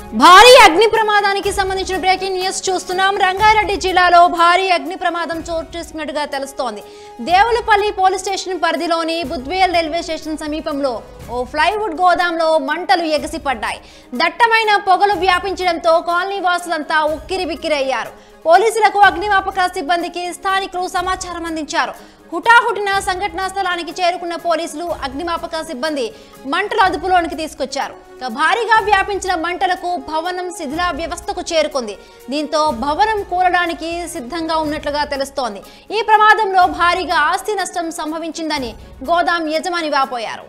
భారీ అగ్ని ప్రమాదానికి సంబంధించిన బ్రేకింగ్ న్యూస్ చూస్తున్నాం రంగారెడ్డి జిల్లాలో భారీ అగ్ని ప్రమాదం చోటు చేసుకున్నట్టుగా తెలుస్తోంది దేవులపల్లి పోలీస్ స్టేషన్ పరిధిలోని బుద్వేల్ రైల్వే స్టేషన్ సమీపంలో ఓ ఫ్లైవుడ్ గోదాంలో మంటలు ఎగసిపడ్డాయి దట్టమైన పొగలు వ్యాపించడంతో కాలనీ వాసులంతా ఉక్కిరిబిక్కిరయ్యారు పోలీసులకు అగ్నిమాపక సిబ్బందికి స్థానికులు సమాచారం అందించారు హుటాహుటిన సంఘటనా స్థలానికి చేరుకున్న పోలీసులు అగ్నిమాపక సిబ్బంది మంటల అదుపులోనికి తీసుకొచ్చారు ఇక భారీగా వ్యాపించిన మంటలకు భవనం శిథిల వ్యవస్థకు చేరుకుంది దీంతో భవనం కూలడానికి సిద్ధంగా ఉన్నట్లుగా తెలుస్తోంది ఈ ప్రమాదంలో భారీగా ఆస్తి నష్టం సంభవించిందని గోదాం యజమాని వాపోయారు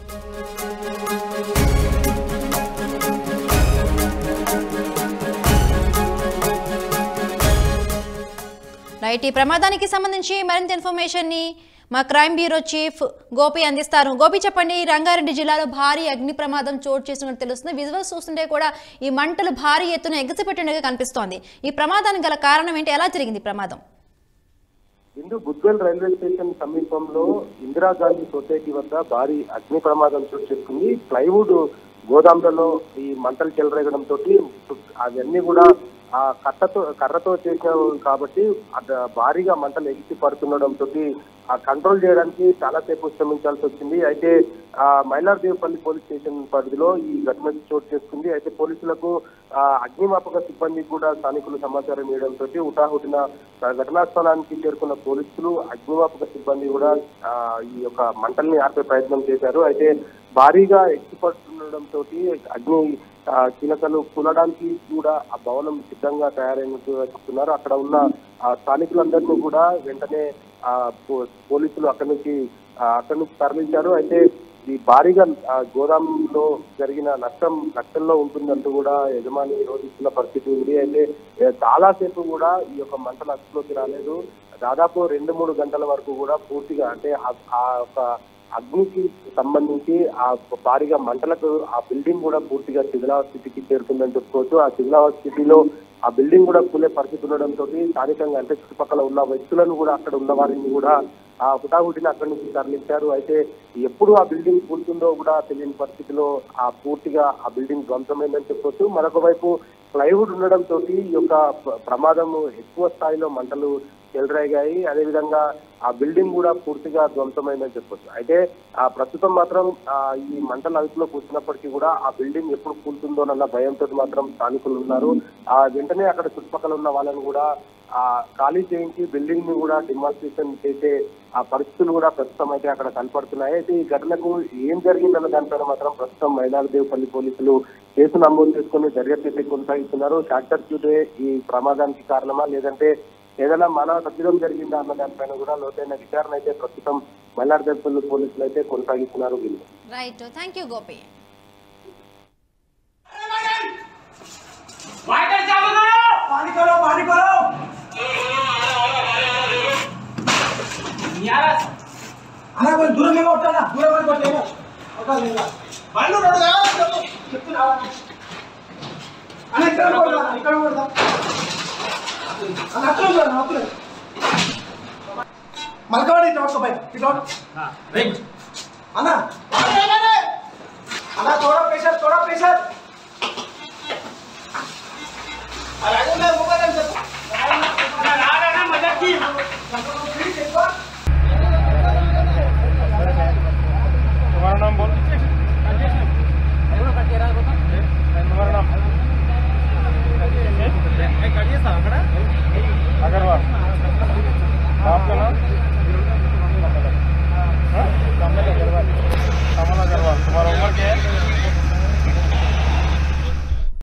రైట్ ఈ ప్రమాదానికి సంబంధించి మరింత ఇన్ఫర్మేషన్ ని మా క్రైమ్ బ్యూరో చీఫ్ గోపి అందిస్తారు గోపి చెప్పండి రంగారెడ్డి జిల్లాలో భారీ అగ్ని ప్రమాదం చోటు చేసినట్టు తెలుస్తుంది విజువల్స్ చూస్తుంటే కూడా ఈ మంటలు భారీ ఎత్తున ఎగసిపెట్టినట్టుగా కనిపిస్తోంది ఈ ప్రమాదానికి గల కారణం ఏంటి ఎలా జరిగింది ఈ ప్రమాదం ఇందు బుద్వేల్ రైల్వే స్టేషన్ సమీపంలో ఇందిరాగాంధీ సొసైటీ వద్ద భారీ అగ్ని ప్రమాదం చోటు చేసుకుంది ప్లైవుడ్ గోదాంలలో ఈ మంటలు చెలరేగడం తోటి అవన్నీ కూడా ఆ కట్టతో కర్రతో చేసినవి కాబట్టి అద- భారీగా మంటలు ఎగిసి పడుతుండడం తోటి ఆ కంట్రోల్ చేయడానికి చాలా సేపు శ్రమించాల్సి వచ్చింది అయితే ఆ మైలార్దేవపల్లి పోలీస్ స్టేషన్ పరిధిలో ఈ ఘటన చోటు చేసుకుంది అయితే పోలీసులకు ఆ అగ్నిమాపక సిబ్బందికి కూడా స్థానికులు సమాచారం ఇవ్వడంతో హుటాహుటిన ఆ ఘటనా స్థలానికి చేరుకున్న పోలీసులు అగ్నిమాపక సిబ్బంది కూడా ఆ ఈ యొక్క మంటల్ని ఆపే ప్రయత్నం చేశారు అయితే భారీగా ఎక్కిపడుతుండడంతో అగ్ని ఆ, చిలకలు కూలడానికి కూడా ఆ భవనం సిద్ధంగా తయారైనట్టుగా చెప్తున్నారు అక్కడ ఉన్న ఆ స్థానికులందరినీ కూడా వెంటనే ఆ పో- పోలీసులు అక్కడి నుంచి ఆ, అక్కడి నుంచి తరలించారు అయితే ఈ భారీగా ఆ, గోదాంలో జరిగిన నష్టం నష్టంలో ఉంటుందంటూ కూడా యజమాని రోధిస్తున్న పరిస్థితి ఉంది అయితే ఏ, చాలాసేపు కూడా ఈ యొక్క మంటలు అదుపులోకి రాలేదు దాదాపు రెండు మూడు గంటల వరకు కూడా పూర్తిగా అంటే ఆ- ఆ యొక్క అగ్నికి సంబంధించి ఆ భారీగా మంటలకు ఆ బిల్డింగ్ కూడా పూర్తిగా శిథిలావ స్థితికి చేరుకుందని చెప్పుకోవచ్చు ఆ శిథిలావ స్థితిలో ఆ బిల్డింగ్ కూడా కూలే పరిస్థితి ఉండడంతో స్థానికంగా అంటే చుట్టుపక్కల ఉన్న వ్యక్తులను కూడా అక్కడ ఉన్న వారిని కూడా ఆ హుటాహుటిని అక్కడి నుంచి తరలించారు అయితే ఎప్పుడు ఆ బిల్డింగ్ కూలుతుందో కూడా తెలియని పరిస్థితిలో ఆ పూర్తిగా ఆ బిల్డింగ్ ధ్వంసమైందని చెప్పొచ్చు మరొక వైపు ప్లైవుడ్ ఉండడంతో ఈ యొక్క ప్ర- ప్రమాదము ఎక్కువ స్థాయిలో మంటలు చెలరేగాయి అదేవిధంగా ఆ బిల్డింగ్ కూడా పూర్తిగా ధ్వంసమైందని చెప్పొచ్చు అయితే ఆ ప్రస్తుతం మాత్రం ఆ ఈ మంటల అదుపులోకి వచ్చినప్పటికీ కూడా ఆ బిల్డింగ్ ఎప్పుడు కూలుతుందోనన్న భయంతో మాత్రం స్థానికులు ఉన్నారు ఆ వెంటనే అక్కడ చుట్టుపక్కల ఉన్న వాళ్ళని కూడా ఆ ఖాళీ చేయించి బిల్డింగ్ ని కూడా డిమాన్స్ట్రేషన్ చేసే ఆ పరిస్థితులు కూడా ప్రస్తుతం అయితే అక్కడ కనపడుతున్నాయి అయితే ఈ ఘటనకు ఏం జరిగిందన్న దానిపైన మాత్రం ప్రస్తుతం మైలారదేవపల్లి పోలీసులు కేసు నమోదు చేసుకుని దర్యాప్తు అయితే కొనసాగిస్తున్నారు షార్ట్ సర్క్యూటే ఈ ప్రమాదానికి కారణమా లేదంటే ఏదైనా మానవ తప్పిదం జరిగిందా అన్న దానిపైన కూడా లోతైన విచారణ అయితే ప్రస్తుతం మైలారదేవపల్లి పోలీసులు అయితే కొనసాగిస్తున్నారు వీళ్ళు రైట్ థ్యాంక్ యూ గోపి वाइटर चालू करो पानी करो पानी करो यार అలా కొంచెం దూరంగా ఉంటాడా దూరంగా కొట్టలేదా కొట్టాలేదా బండ్లు రెండు కావాలి చెప్తున్నా అన్న ఇక్కడ కొడదా ఇక్కడ కొడదా అన్న అక్కడ కొడదా అక్కడ మలకవాడి ఇటు పట్టుకో బయట ఇటు పట్టు. అన్న అన్న थोड़ा प्रेशर थोड़ा प्रेशर